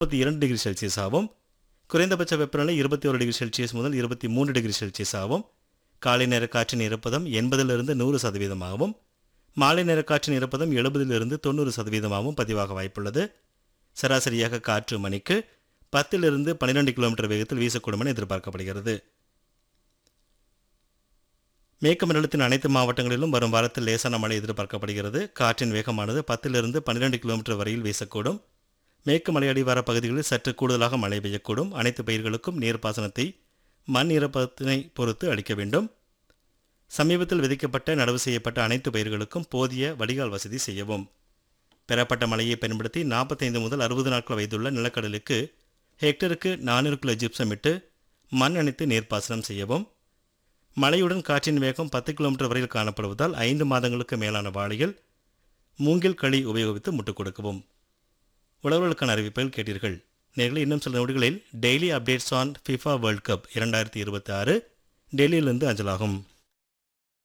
முப்பத்தி இரண்டு degree Celsius ஆகும் குறைந்தபட்ச வெப்பநிலை இருபத்தி ஒரு டிகிரி செல்சியஸ் முதல் இருபத்தி மூன்று டிகிரி செல்சியஸ் ஆகும் காலை நேர காற்றின் ஈரப்பதம் எண்பதிலிருந்து நூறு சதவீதமாகவும் மாலை நேர காற்றின் ஈரப்பதம் எழுபதிலிருந்து தொண்ணூறு சதவீதமாகவும் பதிவாக வாய்ப்புள்ளது சராசரியாக காற்று மணிக்கு பத்திலிருந்து பன்னிரெண்டு கிலோமீட்டர் வேகத்தில் வீசக்கூடும் என எதிர்பார்க்கப்படுகிறது மேற்கு மண்டலத்தின் அனைத்து மாவட்டங்களிலும் வரும் வாரத்தில் லேசான மழை எதிர்பார்க்கப்படுகிறது காற்றின் வேகமானது பத்திலிருந்து பன்னிரெண்டு கிலோமீட்டர் வரையில் வீசக்கூடும் மேற்கு மலையடிவார பகுதிகளில் சற்று கூடுதலாக மழை பெய்யக்கூடும் அனைத்து பயிர்களுக்கும் நீர்ப்பாசனத்தை மண் ஈரப்பதத்தினை பொறுத்து அளிக்க வேண்டும் சமீபத்தில் விதிக்கப்பட்ட நடவு செய்யப்பட்ட அனைத்து பயிர்களுக்கும் போதிய வடிகால் வசதி செய்யவும் பெறப்பட்ட மழையை பயன்படுத்தி நாற்பத்தைந்து முதல் அறுபது நாட்கள் வயதுள்ள நிலக்கடலுக்கு ஹெக்டருக்கு நானூறு கிலோ ஜிப்சம் இட்டு மண் அணைத்து நீர்ப்பாசனம் செய்யவும் மழையுடன் காற்றின் வேகம் பத்து கிலோமீட்டர் வரையில் காணப்படுவதால் ஐந்து மாதங்களுக்கு மேலான வாழையில் மூங்கில் களி உபயோகித்து முட்டுக் கொடுக்கவும் உழவர்களுக்கான அறிவிப்பில் கேட்டீர்கள் நேர்களை இன்னும் சில நொடிகளில் daily updates on FIFA world cup இரண்டாயிரத்தி இருபத்தி ஆறு டெல்லியிலிருந்து அஞ்சலாகும்